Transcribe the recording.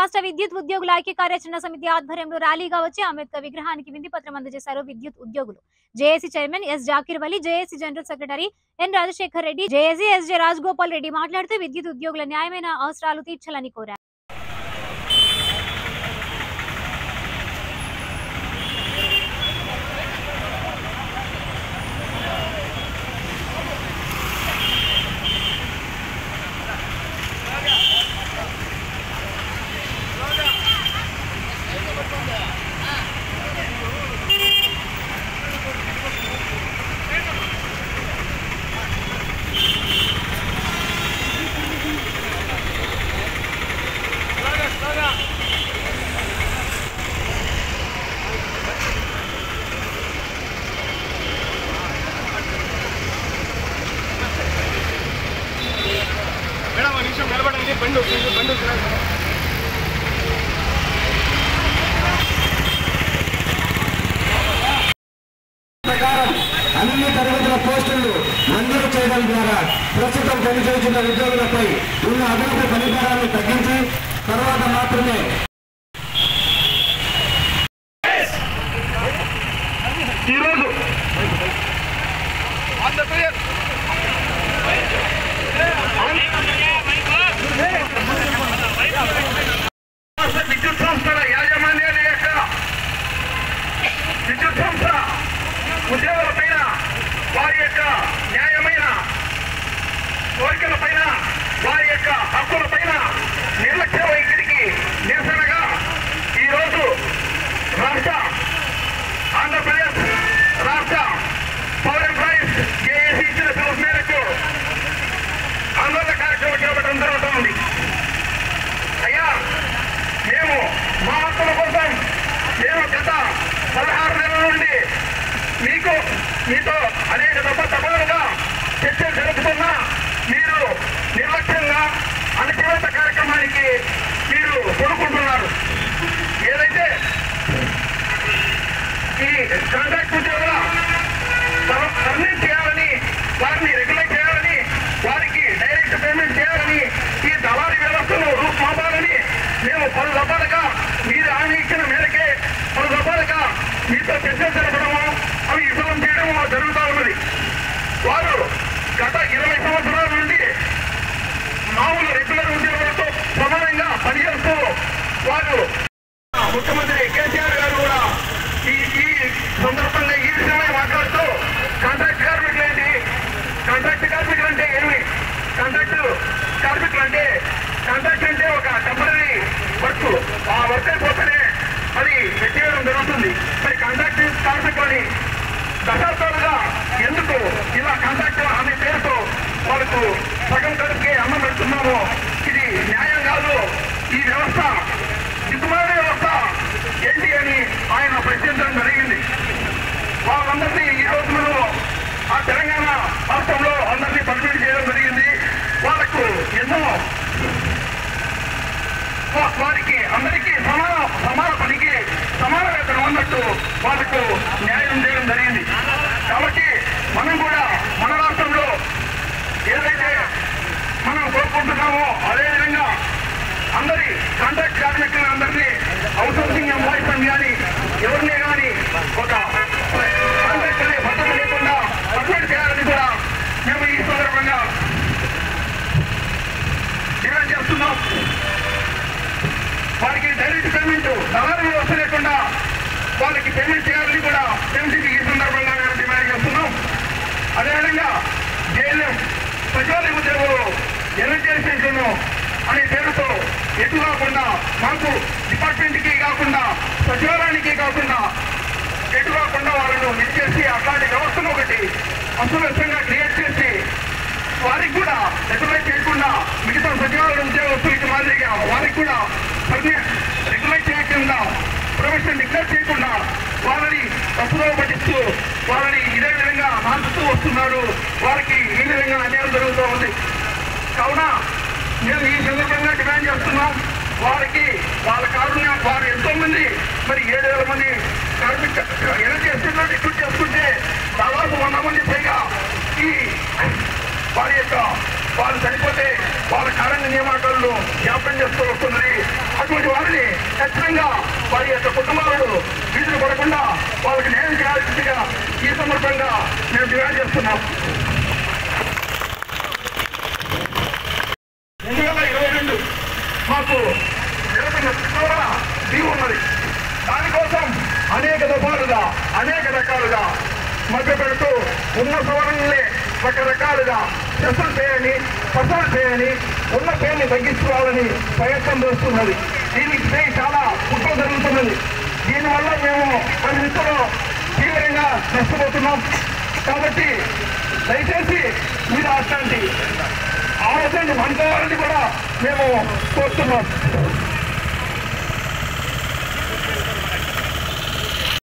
రాష్ట్ర విద్యుత్ ఉద్యోగుల ఐక్య కార్యాచరణ సమితి ఆధ్వర్యంలో ర్యాలీగా వచ్చి అంబేద్కర్ విగ్రహానికి వింది పత్రం అందజేశారు విద్యుత్ ఉద్యోగులు JAC chairman S Zakir Vali JAC general secretary N Rajasekhar Reddy JAC SJ Rajagopal Reddy మాట్లాడుతూ విద్యుత్ ఉద్యోగుల న్యాయమైన అవసరాలు తీర్చాలని కోరారు మేడం ఒక నిమిషం నిలబడండి బండి వస్తుంది బండి వస్తుంది ప్రకారం అన్ని తరగతుల పోస్టులు మంజూరు చేయడం ద్వారా ప్రస్తుతం పనిచేస్తున్న ఉద్యోగులపై ఉన్న అదనపు పనిభారాన్ని తగ్గించి తర్వాత మాత్రమే ఈరోజు ఆంధ్రప్రదేశ్ రాష్ట్ర విద్యుత్ సంస్థల యాజమాన్యాల యొక్క విద్యుత్ సంస్థ ఉద్యోగుల పైన వారి యొక్క న్యాయమైన కోరికల పైన వారి యొక్క హక్కుల పైన నిర్లక్ష్య వైఖరికి నిరసనగా ఈరోజు రాష్ట్ర ఆంధ్రప్రదేశ్ రాష్ట్ర పవర్ ఎంప్లాయీస్ జేఏసీ ఇచ్చిన పిలుపు మేరకు ఆందోళన కార్యక్రమం చేపట్టడం జరుగుతోంది అయ్యా మేము మా హక్కుల కోసం మేము గత పదహారు నెలల నుండి మీకు మీతో అనేక దఫ తపలుగా చర్చలు జరుపుతున్నా మీరు నిర్లక్ష్యంగా అణచివేత కార్యక్రమానికి మీరు కొనుక్కుంటున్నారు ఏదైతే ఈ కాంట్రాక్ట్ ఉద్యోగుల పర్మనెంట్ చేయాలని వారిని రెగ్యులేట్ చేయాలని వారికి డైరెక్ట్ పేమెంట్ చేయాలని ఈ దళారీ వ్యవస్థను రూపుమాపాలని మేము పలు దఫాలుగా మీరు హామీ ఇచ్చిన మేరకే పలు దఫాలుగా మీతో చర్చలు జరపడము అవి విఫలం చేయడము జరుగుతూ ఉన్నది వారు గత ఇరవై సంవత్సరాల నుండి మామూలు రెగ్యులర్ ఉద్యోగులతో సమానంగా పనిచేస్తూ వారు ముఖ్యమంత్రి కేసీఆర్ గారు కూడా ఈ ఈ సందర్భంగా ఈ విషయమై మాట్లాడుతూ కాంట్రాక్ట్ కార్మికులు ఏంటి కాంట్రాక్ట్ కార్మికులు అంటే ఏమి కాంట్రాక్ట్ కార్మికులు అంటే కాంట్రాక్ట్ అంటే ఒక టెంపరీ వర్క్ ఆ వర్క్ అయిపోతేనే అది చేయడం జరుగుతుంది మరి కాంట్రాక్ట్ కార్మికులని దశాబ్దాలుగా ఎందుకు ఇలా కాంట్రాక్ట్ అనే పేరుతో వాళ్ళకు సగం కడుపుకి అన్నం పెడుతున్నామో ఇది న్యాయం కాదు ఈ వ్యవస్థ దిగుమాన వ్యవస్థ ఏంటి అని ఆయన ప్రశ్నించడం జరిగింది వాళ్ళందరినీ ఈ రోజు మనం ఆ తెలంగాణ రాష్ట్రంలో అందరినీ పర్మిట్ చేయడం జరిగింది వాళ్ళకు ఎన్నో వా- వారికి అందరికీ సమాన సమాన పనికి సమాన వేతనం అన్నట్టు వాళ్ళకు న్యాయం చేయడం జరిగింది కాబట్టి మనం కూడా మన రాష్ట్రంలో ఏదైతే మనం కోరుకుంటున్నామో అదేవిధంగా అందరి కాంట్రాక్ట్ కార్మికులను అందరినీ అవుట్సోర్సింగ్ ఎంప్లాయీస్ అని కానీ ఎవరిని కానీ ఒక కాంట్రాక్ట్ అనే పద్ధతి లేకుండా పర్మిట్ చేయాలని కూడా మేము ఈ సందర్భంగా డిమాండ్ చేస్తున్నాం వారికి డైరెక్ట్ పేమెంట్ దళారీ వ్యవస్థ లేకుండా వాళ్ళకి పేమెంట్ చేయాలని కూడా ఎంసీకి ఈ సందర్భంగా మేము డిమాండ్ చేస్తున్నాం అదేవిధంగా జేఎల్ఎం సచివాలయ ఉద్యోగులు ఎనర్జైజేషన్ అనే పేరుతో ఎటు కాకుండా మాకు డిపార్ట్మెంట్కి కాకుండా సచివాలయానికి కాకుండా ఎటు కాకుండా వాళ్ళను ఇచ్చేసి అట్లాంటి వ్యవస్థను ఒకటి అసమస్యంగా క్రియేట్ చేసి వారికి కూడా రెగ్యులేట్ చేయకుండా మిగతా సచివాలయ ఉద్యోగస్తులకి మాదిరిగా వారికి కూడా రెగ్యులేట్ చేయకుండా ప్రొఫెషన్ డిక్లేర్ చేయకుండా వాళ్ళని తప్పుదో పట్టిస్తూ వాళ్ళని ఇదే విధంగా మార్చుతూ వస్తున్నారు వారికి ఈ విధంగా అన్యాయం జరుగుతూ ఉంది కావున మేము ఈ సందర్భంగా డిమాండ్ చేస్తున్నాం వారికి వాళ్ళ కారుణ్య వారు ఎంతో మంది మరి ఏడు వేల మంది కార్మిక ఎనర్జీ ఎస్టేట్లో రిక్రూట్ చేసుకుంటే దాదాపు వంద మంది పైగా ఈ వారి యొక్క వారు చనిపోతే వాళ్ళ కారణ్య నియామకాలను జ్ఞాపకం చేస్తూ వస్తున్నది అటువంటి వారిని ఖచ్చితంగా వారి యొక్క కుటుంబాలను వీధులు పడకుండా వాళ్ళకి న్యాయం చేయాల్సిందిగా ఈ సందర్భంగా మేము డిమాండ్ చేస్తున్నాం రెండు వేల ఇరవై రెండు మాకు నిరసన శిక్షణ దిగు ఉన్నది దానికోసం అనేక దఫాలుగా అనేక రకాలుగా మధ్య పెడుతూ ఉన్న సవరణలే రకరకాలుగా చెసలు చేయని పసలు చేయని ఉన్న పేరుని తగ్గించుకోవాలని ప్రయత్నం చేస్తున్నది దీనికి చేయి చాలా కుట్ర జరుగుతున్నది దీనివల్ల మేము కొన్ని దిశలో తీవ్రంగా నష్టపోతున్నాం కాబట్టి దయచేసి మీరు అట్లాంటి ఆలోచన అనుకోవాలని కూడా మేము కోరుతున్నాం